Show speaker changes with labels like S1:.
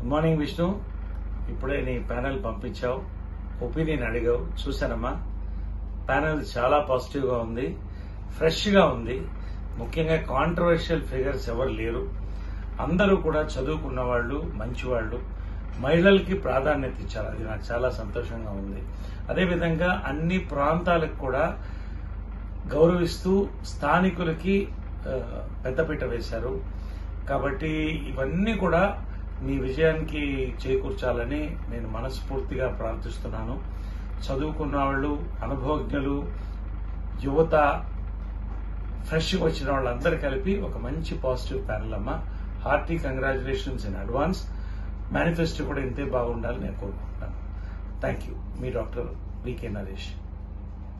S1: good morning Vishnu ఇప్పుడే నీ panel పంపించావు opinion అడిగావు చూశానమ్మా ప్యానెల్ చాలా పాజిటివ్ గా ఉంది ఫ్రెష్ గా ఉంది ముఖ్యంగా కాంట్రవర్షియల్ ఫిగర్స్ ఎవరు లేరు అందరూ కూడా చదువుకున్న వాళ్ళు మంచి వాళ్ళు మహిళలకి ప్రాధాన్యత ఇచ్చారు అది నాకు చాలా సంతోషంగా ఉంది అదేవిధంగా అన్ని ప్రాంతాలకు కూడా గౌరవిస్తూ స్థానికులకి ఆ, పెద్దపీట వేశారు కాబట్టి ఇవన్నీ కూడా మీ విజయానికి చేకూర్చాలని నేను మనస్ఫూర్తిగా ప్రార్థిస్తున్నాను చదువుకున్న వాళ్ళు అనుభవజ్ఞులు యువత ఫ్రెష్ వచ్చిన వాళ్ళందరూ కలిపి ఒక మంచి పాజిటివ్ ప్యానల్ అమ్మ hearty congratulations in advance manifesto కూడా ఇంతే బాగుండాలని నేను కోరుకుంటున్నాను థ్యాంక్ యూ మీ డాక్టర్ వికే నరేష్